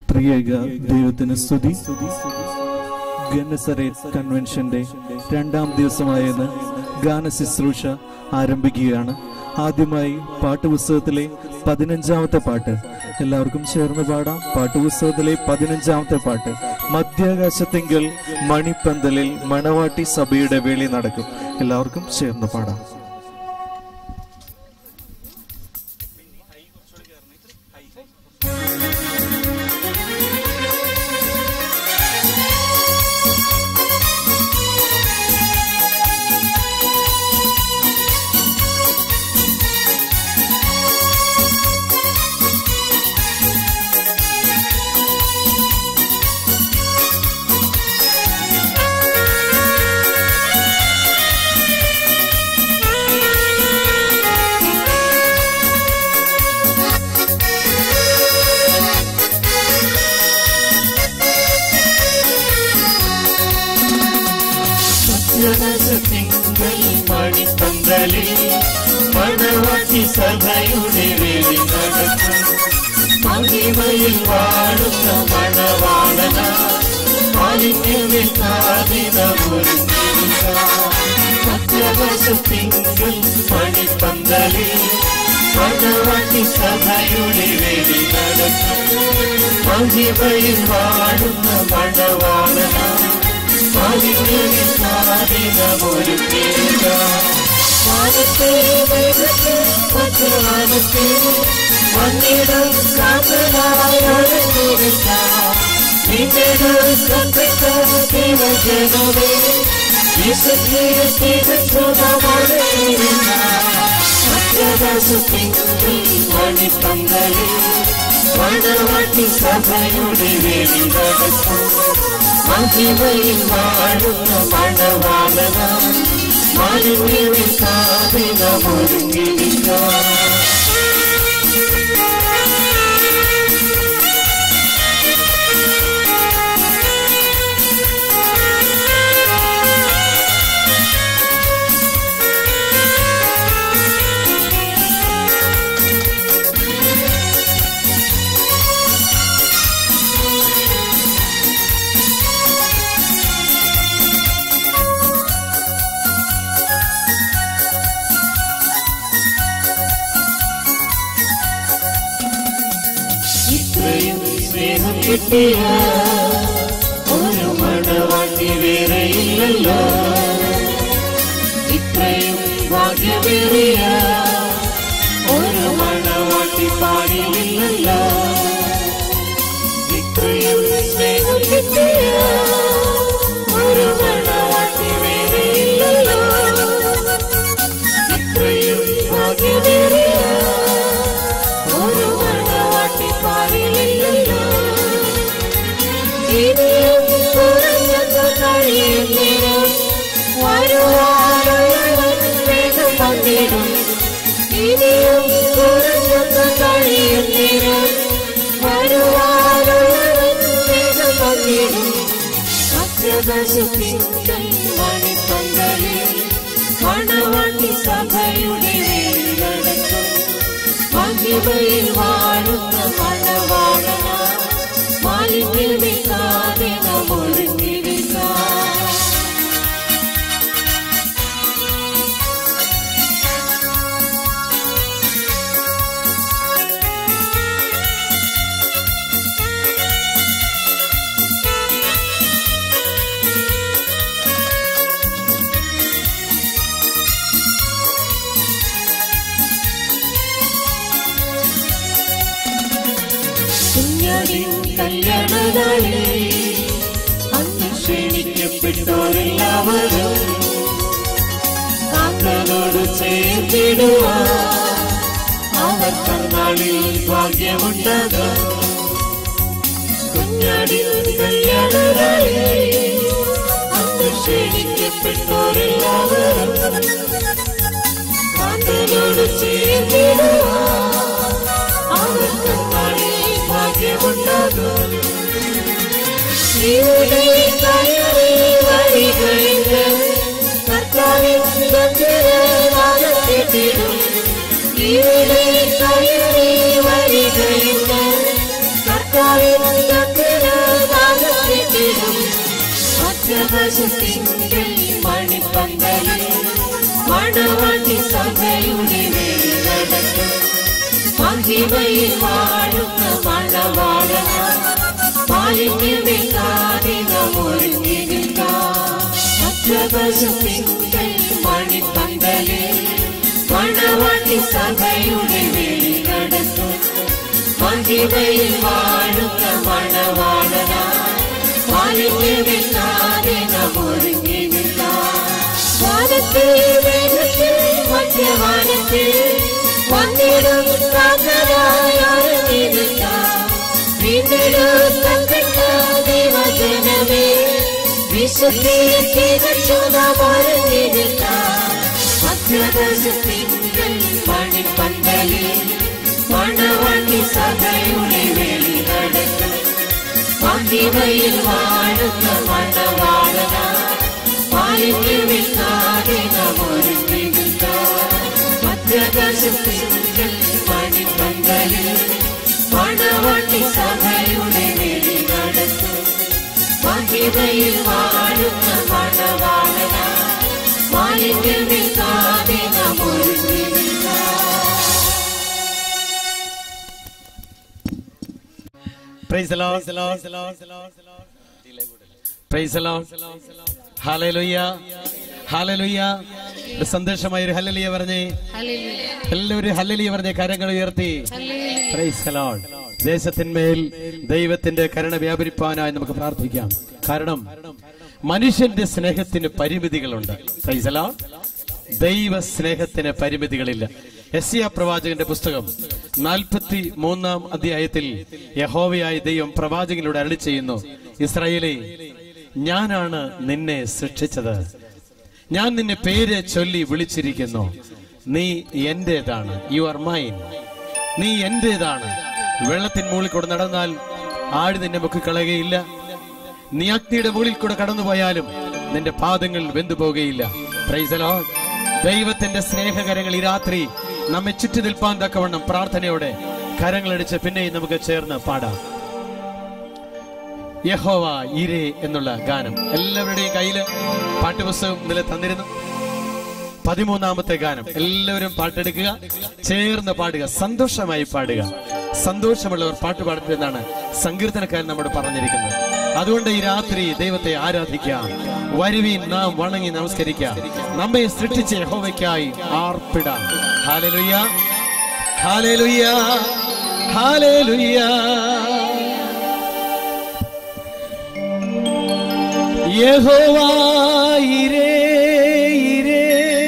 ത്രിയേക ദൈവത്തിന് സ്തുതി ഗന്നസറേറ്റ് കൺവെൻഷന്റെ രണ്ടാം ദിവസമായത് ഗാന ശുശ്രൂഷ ആരംഭിക്കുകയാണ് ആദ്യമായി പാട്ടുപുസ്തകത്തിലെ പതിനഞ്ചാമത്തെ പാട്ട് എല്ലാവർക്കും ചേർന്ന് പാടാം പാട്ടുപുസ്തകത്തിലെ പതിനഞ്ചാമത്തെ പാട്ട് മധ്യാകാശത്തെങ്കിൽ മണിപ്പന്തലിൽ മണവാട്ടി സഭയുടെ വേളി നടക്കും എല്ലാവർക്കും ചേർന്ന് പാടാം തിങ്കൾ മണിപ്പന്തലിൽ മണവാട്ടി സഭയുടെ വേലി നടക്കും മഹിമയിൽ വാഴുന്ന മണവാളന തിങ്കൾ മണിപ്പന്തലിൽ മണവാട്ടി സഭയുടെ വേലി നടക്കും മഹിമയിൽ വാഴുന്ന മണവാളന മണിപ്പന്തലിൽ മണവാട്ടി സഭയുടെ വേലി നടക്കും മഹിമയിൽ വാഴുന്ന മണവാളന മാലിന്യവിൽ കാവിനമൊരുങ്ങിരിക്കാം ഇത്രയും സ്നേഹം കിട്ടിയ ഒരു മണവാട്ടി വേറെയില്ലല്ലോ ഇത്രയും ഭാഗ്യമേറിയ ഒരു മണവാട്ടി പാടിയില്ലല്ലോ ഇത്രയും സ്നേഹം കിട്ടിയ ഒരു മണവാട്ടി വേറെയില്ലല്ലോ ഇത്രയും ഭാഗ്യമേറിയ ഒരു മണവാട്ടി പാടിയില്ലല്ലോ ഇനിയും കുറഞ്ഞൊന്ന് കഴിയുന്നേരം വരുവാനുള്ളവൻ വേഗം വന്നിടും ഇനിയും കുറഞ്ഞൊന്ന് കഴിയുന്നേരം വരുവാനുള്ളവൻ വേഗം വന്നിടും സത്യദശത്തിങ്കൽ മണിപ്പന്തലിൽ മണവാട്ടി സഭയുടെ വേലി നടക്കും മഹിമയിൽ വാഴുന്ന മണവാളന മാലിന്യമില്ലാതെ നമ്മൊരുങ്ങിരിക്കാം കുഞ്ഞാടിൻ കല്യാണനാളിൽ അന്ന് ക്ഷണിക്കപ്പെട്ടോരെല്ലാവരും കാക്കനോട് ചേർത്തിടുവാൻ അവർ തന്നാളിൽ ഭാഗ്യമുണ്ടാകാം കുഞ്ഞാടിൻ കല്യാണനാളിൽ അന്ന് ക്ഷണിക്കപ്പെട്ടോരെല്ലാവരും കാക്കനോട് ചേർത്തിടുവാൻ അവർ തന്നാളിൽ ഭാഗ്യമുണ്ടാകും ഇവിടെ കയറി വഴികളില് കർത്താവിൻ ഗന്ധർവ്വനാദത്തിടും. ഇവിടെ കയറി വഴികളില് കർത്താവിൻ മധ്യപ്രകാശത്തിങ്കൽ മണിപ്പന്തലിൽ മണവാട്ടി സഭയുടെ വേലി നടക്കും മഹിമയിൽ വാഴുന്ന മണവാളന മാലിന്യമില്ലാതെ നാം ഒരുങ്ങിയില്ല മധ്യപ്രകാശത്തിങ്കൽ മണിപ്പന്തലിൽ മണവാട്ടി സഭയുടെ വേലി നടക്കും മഹിമയിൽ വാഴുന്ന മണവാളന മാലിന്യമില്ലാതെ നാം ഒരുങ്ങിയില്ല വാനത്തിൽ വേഗത്തിൽ മധ്യവാനത്തിൽ വന്നിടും കാതലായി ഒരുങ്ങിയില്ല വീണ്ടെടുക്കപ്പെട്ട ദൈവജനമേ വിശുദ്ധിയെ തികച്ചു നാം ഒരുങ്ങിയില്ല മധ്യദേശത്തിങ്കൽ മണിപ്പന്തലിൽ മണവാട്ടി സഭയുടെ വേലി നടക്കും മഹിമയിൽ വാഴുന്ന മണവാളന മാലിന്യമില്ലാതെ നാം ഒരുങ്ങിയില്ല മധ്യദേശത്തിങ്കൽ മണിപ്പന്തലിൽ മണവാട്ടി സഭയുടെ വേലി നടക്കും മഹിമയിൽ വാഴുന്ന മണവാളന മാലിന്യമില്ലാതെ നാം ഒരുങ്ങിയില്ല പ്രൈസ് പ്രൈസ് ഹാലലുയ്യ ഹാലലുയ്യ ഒരു സന്ദേശമായ ഒരു ഹല്ലലിയ പറഞ്ഞേ എല്ലാവരും ഹല്ലലിയ പറഞ്ഞേ കരങ്ങൾ ഉയർത്തി പ്രൈസ് ദേശത്തിന്മേൽ ദൈവത്തിന്റെ കരുണ വ്യാപരിപ്പാനായി നമുക്ക് പ്രാർത്ഥിക്കാം കാരണം മനുഷ്യന്റെ സ്നേഹത്തിന് പരിമിതികളുണ്ട് പ്രൈസലോ ദൈവ സ്നേഹത്തിന് പരിമിതികളില്ല എസിയ പ്രവാചകന്റെ പുസ്തകം നാൽപ്പത്തി മൂന്നാം അധ്യായത്തിൽ യഹോവയായ ദൈവം പ്രവാചകനിലൂടെ അരളി ചെയ്യുന്നു ഇസ്രായേലേ ഞാനാണ് നിന്നെ സൃഷ്ടിച്ചത് ഞാൻ നിന്നെ പേര് ചൊല്ലി വിളിച്ചിരിക്കുന്നു നീ എന്റേതാണ് യു ആർ മൈൻ നീ എന്റേതാണ് വെള്ളത്തിൻ മുകളിൽ കൂടെ നടന്നാൽ ആഴി നിന്നെ മുക്കി കളയുകയില്ല നീ അഗ്നിയുടെ മുകളിൽ കൂടെ കടന്നുപോയാലും നിന്റെ പാദങ്ങൾ വെന്തുപോകുകയില്ല പ്രൈസലോ ദൈവത്തിന്റെ സ്നേഹകരങ്ങൾ ഈ രാത്രി നമ്മെ ചുറ്റി നിൽപ്പാൻ തക്കവണ്ണം പ്രാർത്ഥനയോടെ കരങ്ങളടിച്ച് പിന്നെയും നമുക്ക് ചേർന്ന് പാടാം യഹോവ ഇരേ എന്നുള്ള ഗാനം എല്ലാവരുടെയും കയ്യില് പാഠ്യപുസ്തകം നില തന്നിരുന്നു പതിമൂന്നാമത്തെ ഗാനം എല്ലാവരും പാട്ടെടുക്കുക ചേർന്ന് പാടുക സന്തോഷമായി പാടുക സന്തോഷമുള്ളവർ പാട്ട് പാടട്ടെ എന്നാണ് സങ്കീർത്തനക്കാരൻ നമ്മോട് പറഞ്ഞിരിക്കുന്നത് അതുകൊണ്ട് ഈ രാത്രി ദൈവത്തെ ആരാധിക്കാം വരുവീൻ നാം വണങ്ങി നമസ്കരിക്കാം നമ്മെ സൃഷ്ടിച്ച യഹോവയ്ക്കായി ആർപ്പിടാം ഹാലലുയ്യ ഹാലലുയ്യ ഹാലലുയ്യ യഹോവ ഇരേ ഇരേ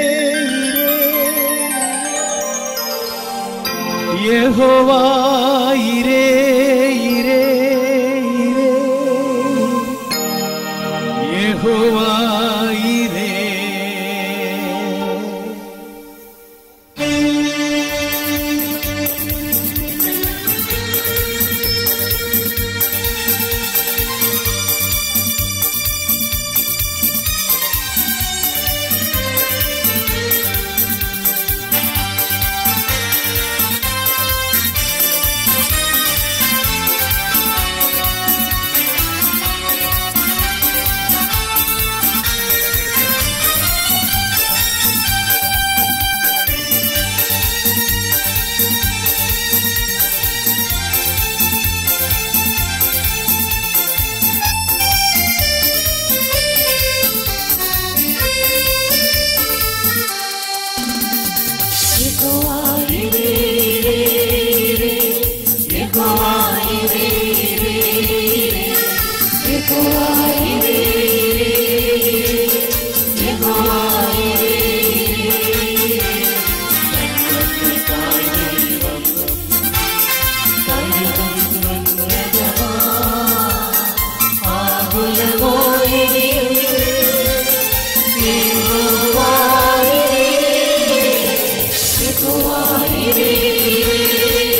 യഹോവ ഇരേ ഇരേ ഇരേ യഹോവ ഇരേ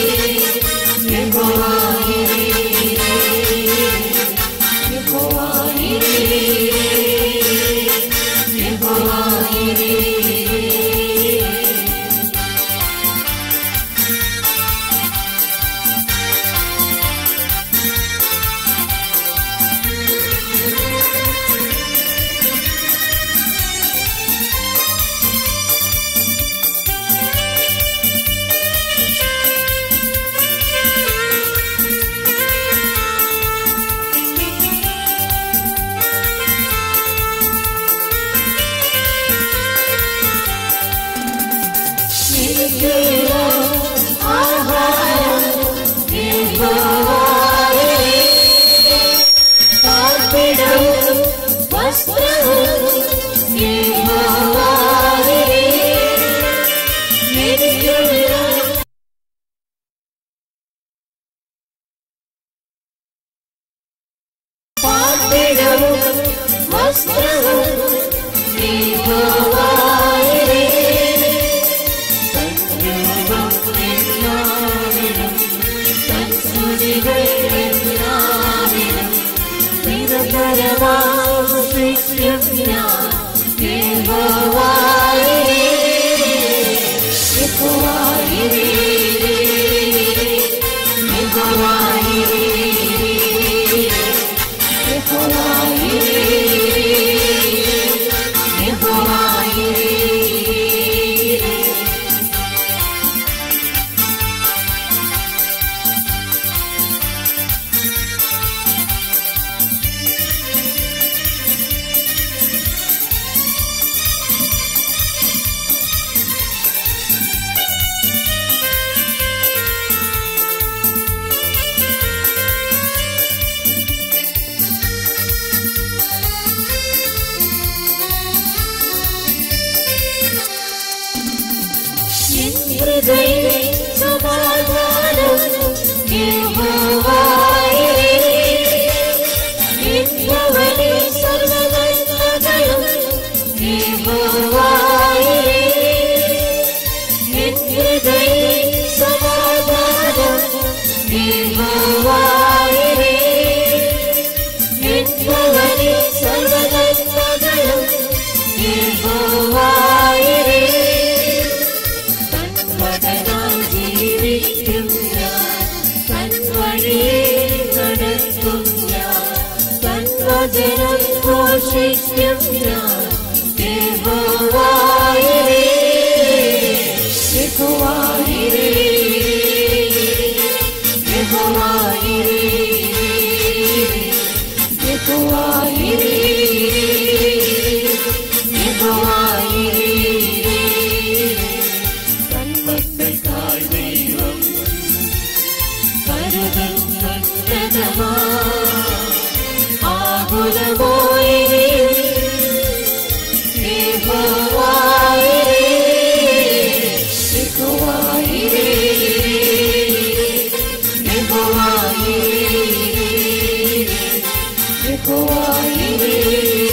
യഹോവ വസ്ത്രവും യഹോവായിരേ. തൻ രൂപം എല്ലാവിലും, തൻ സ്തുതികൾ എല്ലാവിലും നിരന്തരമാശ്രയിക്കും ഞാൻ യഹോവായിരേ. യഹോവായിരേ. യഹോവായിരേ. യഹോവായിരേ. യഹോവായിരേ. എൻ ഹൃദയമേ സമാധാനം യഹോവായിരേ. എൻ ഭവനേ സർവ്വനന്മകളും യഹോവായിരേ. എൻ ഹൃദയമേ സമാധാനം യഹോവായിരേ. എൻ ഭവനേ സർവ്വനന്മകളും യഹോവായിരേ. തൻവചനാൽ ജീവിക്കും ഞാൻ, തൻ വഴിയിൽ നടക്കും ഞാൻ, തൻ വചനം ഘോഷിക്കും ഞാൻ. യഹോവായിരേ, യഹോവായിരേ, യഹോവായിരേ, യഹോവായിരേ, യഹോവായിരേ. തന്മക്കൾക്കായി ദൈവം കരുതുന്നതമാ ആകുലമോയിരേ യഹോവായിരേ യഹോവായിരേ യഹോവായിരേ യഹോവായിരേ